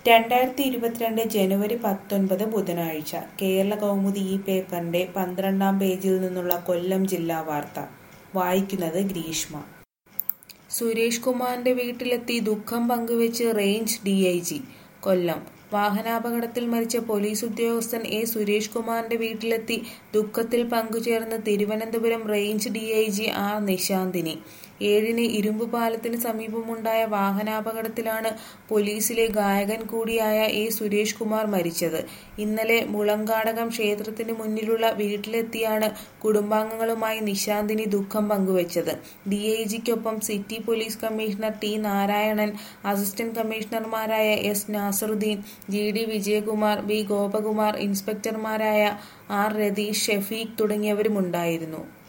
രണ്ടായിരത്തി ഇരുപത്തിരണ്ട് ജനുവരി പത്തൊൻപത് ബുധനാഴ്ച കേരള കൗമുദി ഈ പേപ്പറിന്റെ പന്ത്രണ്ടാം പേജിൽ നിന്നുള്ള കൊല്ലം ജില്ലാ വാർത്ത വായിക്കുന്നത് ഗ്രീഷ്മ സുരേഷ് കുമാറിന്റെ വീട്ടിലെത്തി ദുഃഖം പങ്കുവെച്ച് റേഞ്ച് ഡിഐജി കൊല്ലം വാഹനാപകടത്തിൽ മരിച്ച പോലീസ് ഉദ്യോഗസ്ഥൻ എ സുരേഷ് കുമാറിന്റെ വീട്ടിലെത്തി ദുഃഖത്തിൽ പങ്കുചേർന്ന് Thiruvananthapuram range DIG R Nishanthini ഏഴിന് ഇരുമ്പ് പാലത്തിന് സമീപമുണ്ടായ വാഹനാപകടത്തിലാണ് പോലീസിലെ ഗായകൻ കൂടിയായ എ സുരേഷ് കുമാർ മരിച്ചത് ഇന്നലെ മുളങ്കാടകം ക്ഷേത്രത്തിന് മുന്നിലുള്ള വീട്ടിലെത്തിയാണ് കുടുംബാംഗങ്ങളുമായി നിശാന്തിനി ദുഃഖം പങ്കുവച്ചത് ഡിഐജിക്കൊപ്പം city police commissioner T Narayanan assistant കമ്മീഷണർമാരായ S Nasaruddin G D Vijayakumar B Gopakumar ഇൻസ്പെക്ടർമാരായ ആർ രതീഷ് ഷെഫീഖ് തുടങ്ങിയവരുമുണ്ടായിരുന്നു